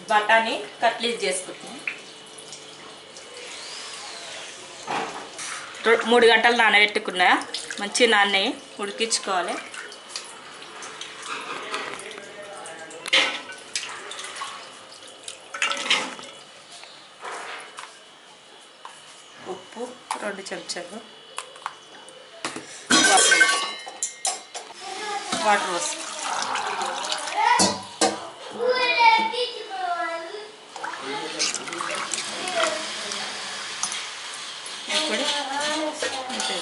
బఠానీ కట్లీస్ చేసుకుంటున్నాం రొ- మూడు గంటలు నానబెట్టుకున్నా మంచి నాన్నయ్య ఉడికించుకోవాలి ఉప్పు రెండు చెంచాలు వాటర్ వేసి- వాటర్ పోసి ఇప్పుడు అంతే.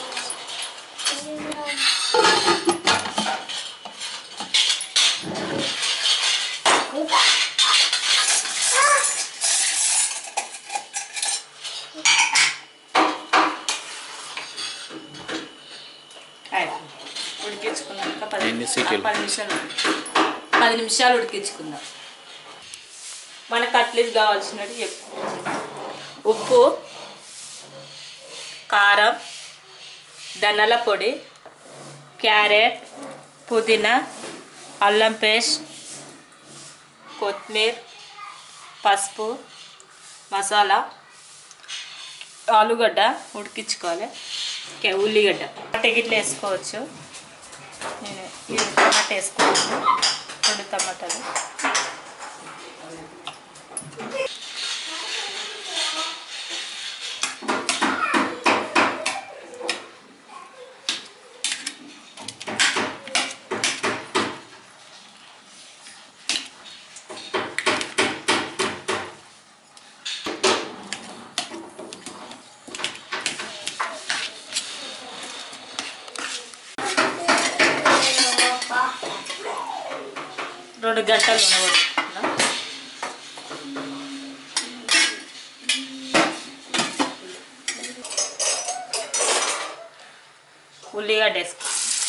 అయిపోయింది. ఉడికించుకున్నాక పది ఎన్ని సీటీలు? పది నిమిషాలు పది నిమిషాలు ఉడికించుకుందాం మనకు అట్లీస్ట్ కావాల్సినట్టు చెప్పు ఉప్పు కారం ధనియాల పొడి క్యారెట్ పుదీనా అల్లం పేస్ట్ కొత్తిమీర పసుపు మసాలా ఆలుగడ్డ ఉడికించుకోవాలి ఓకే ఉల్లిగడ్డ టికెట్లు వేసుకోవచ్చు నేను ఇది టమాటా వేసుకోవచ్చు రెండు టమాటాలు రెండు గంటలు ఉండబోతున్నాం ఉల్లిగడ్డ వేసుకో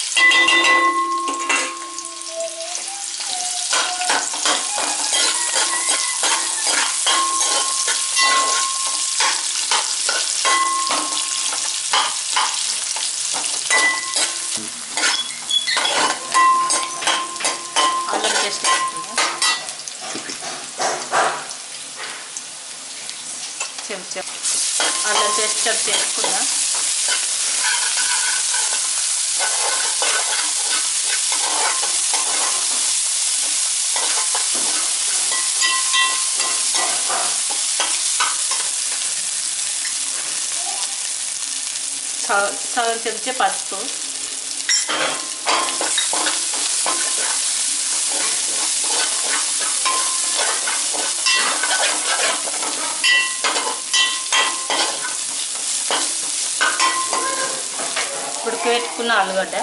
అల్లం పేస్ట్ వేసుకుందాం చూపి చెంచా అల్లం పేస్ట్ చెంచా వేసుకుందాం సగం సగం చెంచా పసుపు ఇప్పుడు పెట్టుకున్న ఆలుగడ్డ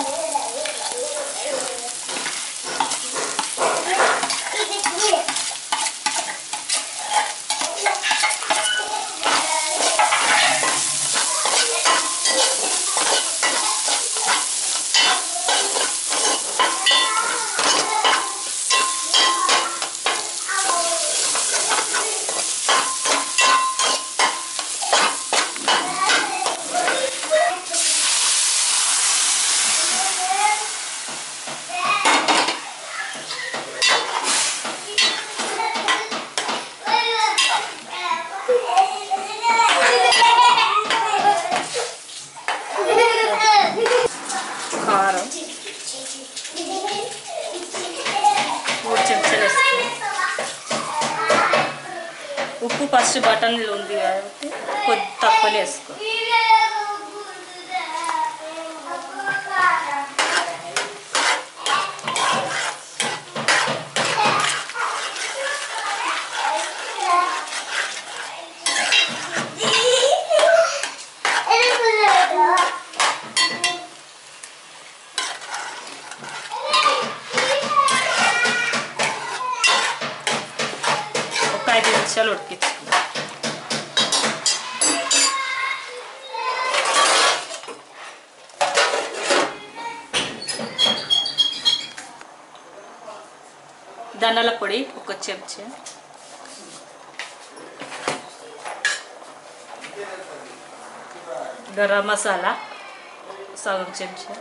కారం మూడు చెంచాలు వేసుకుని ఉప్పు ఫస్ట్ బటన్లు ఉంది కాబట్టి కొద్ది తక్కువనే వేసుకో ఒక ఐదు నిమిషాలు ఉడికించుకుందాం ధనియాల పొడి ఒక చెంచా గరం మసాలా సగం చెంచా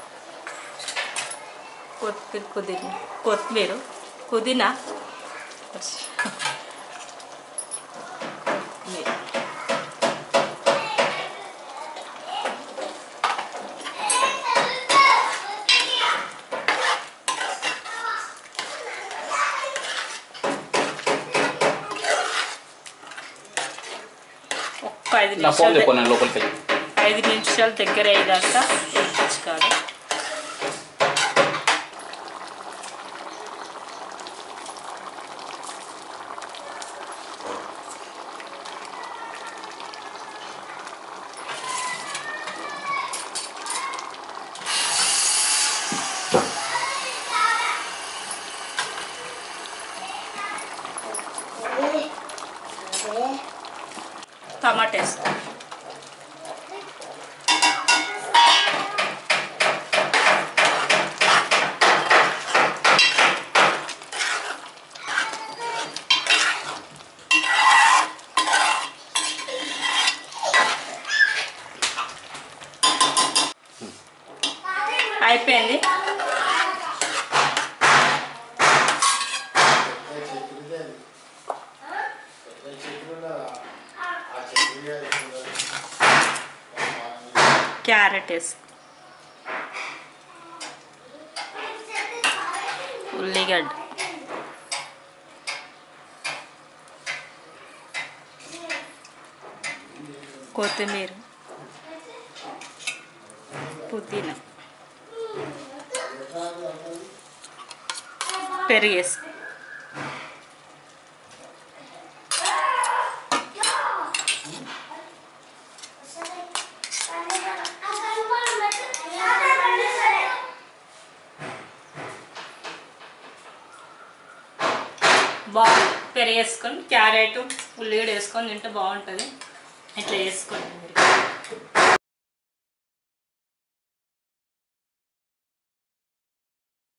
కొత్తిమీర పుదీనా కొత్తిమీర పుదీనా ఒక్క ఐదు నా ఫోన్ నిమిషాలు చెప్పు నేను లోపలికి వెళ్ళి ఐదు నిమిషాలు దగ్గర అయ్యేదాకా ఉడికించుకోవాలి టమాటా వేస్తాం అయిపోయింది క్యారెట్ వేసి ఉల్లిగడ్డ కొత్తిమీర పుదీనా పెరిగేసి బాగా పెరిగేసుకొని క్యారెట్ ఉల్లిగడ్డ వేసుకొని తింటే బాగుంటుంది ఇట్లా వేసుకోండి మీరు